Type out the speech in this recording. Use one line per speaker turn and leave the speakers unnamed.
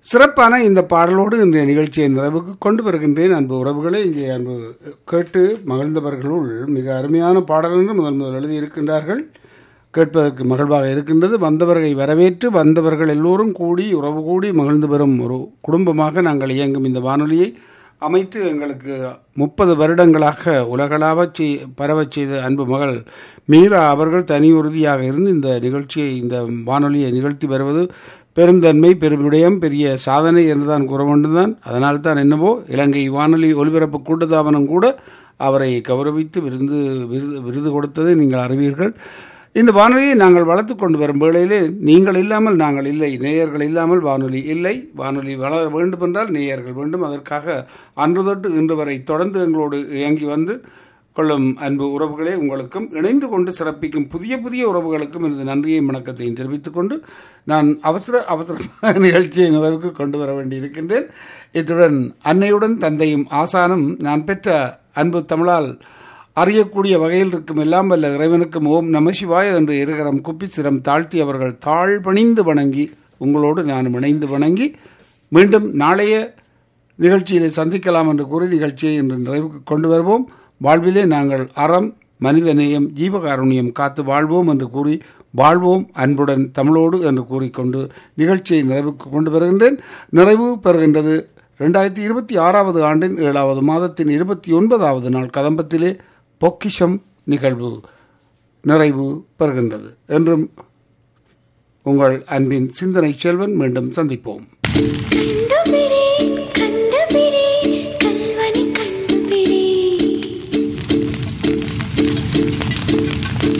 சிறப்பான இந்த பாடலோடு இன்றைய நிகழ்ச்சியை நிறைவுக்கு கொண்டு வருகின்றேன் அன்பு உறவுகளை இங்கே அன்பு கேட்டு மகிழ்ந்தவர்களுள் மிக அருமையான பாடல் என்று முதல் முதல் எழுதியிருக்கின்றார்கள் கேட்பதற்கு மகிழ்வாக இருக்கின்றது வந்தவர்களை வரவேற்று வந்தவர்கள் எல்லோரும் கூடி உறவு கூடி மகிழ்ந்து வரும் ஒரு குடும்பமாக நாங்கள் இயங்கும் இந்த வானொலியை அமைத்து எங்களுக்கு முப்பது வருடங்களாக உலகளாவச் செய் பரவச் செய்த அன்பு மகள் மீரா அவர்கள் தனி உறுதியாக இருந்து இந்த நிகழ்ச்சியை இந்த வானொலியை நிகழ்த்தி வருவது பெருந்தன்மை பெருவிடயம் பெரிய சாதனை என்றுதான் கூற வேண்டும்தான் அதனால் தான் என்னவோ இலங்கை வானொலி ஒலிபரப்பு கூட்டத்தாபனம் கூட அவரை கௌரவித்து விருந்து விருது விருது கொடுத்ததை நீங்கள் அறிவீர்கள் இந்த வானொலியை நாங்கள் வளர்த்து கொண்டு வரும் வேளையிலே நீங்கள் இல்லாமல் நாங்கள் இல்லை நேயர்கள் இல்லாமல் வானொலி இல்லை வானொலி வளர வேண்டும் என்றால் நேயர்கள் வேண்டும் அதற்காக அன்று தொட்டு இன்று வரை தொடர்ந்து எங்களோடு இயங்கி வந்து கொள்ளும் அன்பு உறவுகளே உங்களுக்கும் இணைந்து கொண்டு சிறப்பிக்கும் புதிய புதிய உறவுகளுக்கும் எனது நன்றியை வணக்கத்தையும் தெரிவித்துக் கொண்டு நான் அவசர அவசரமாக நிகழ்ச்சியை நிறைவுக்கு கொண்டு வர வேண்டியிருக்கின்றேன் இத்துடன் அன்னையுடன் தந்தையும் ஆசானும் நான் பெற்ற அன்பு தமிழால் அறியக்கூடிய வகையில் இருக்கும் எல்லாம் வல்ல இறைவனுக்கும் ஓம் நமசிவாய என்று இருகரம் குப்பி சிரம் தாழ்த்தி அவர்கள் தாழ் பணிந்து வணங்கி உங்களோடு நான் இணைந்து வணங்கி மீண்டும் நாளைய நிகழ்ச்சியிலே சந்திக்கலாம் என்று கூறி நிகழ்ச்சியை இன்று நிறைவுக்கு கொண்டு வருவோம் வாழ்விலே நாங்கள் அறம் மனிதநேயம் ஜீவகாருண்யம் காத்து வாழ்வோம் என்று கூறி வாழ்வோம் அன்புடன் தமிழோடு என்று கூறிக்கொண்டு நிகழ்ச்சியை நிறைவுக்கு கொண்டு வருகின்றேன் நிறைவு பெறுகின்றது ரெண்டாயிரத்தி இருபத்தி ஆறாவது ஆண்டின் ஏழாவது மாதத்தின் இருபத்தி ஒன்பதாவது நாள் கதம்பத்திலே பொக்கிஷம் நிகழ்வு நிறைவு பெறுகின்றது என்றும் உங்கள் அன்பின் சிந்தனை செல்வன் மீண்டும் சந்திப்போம்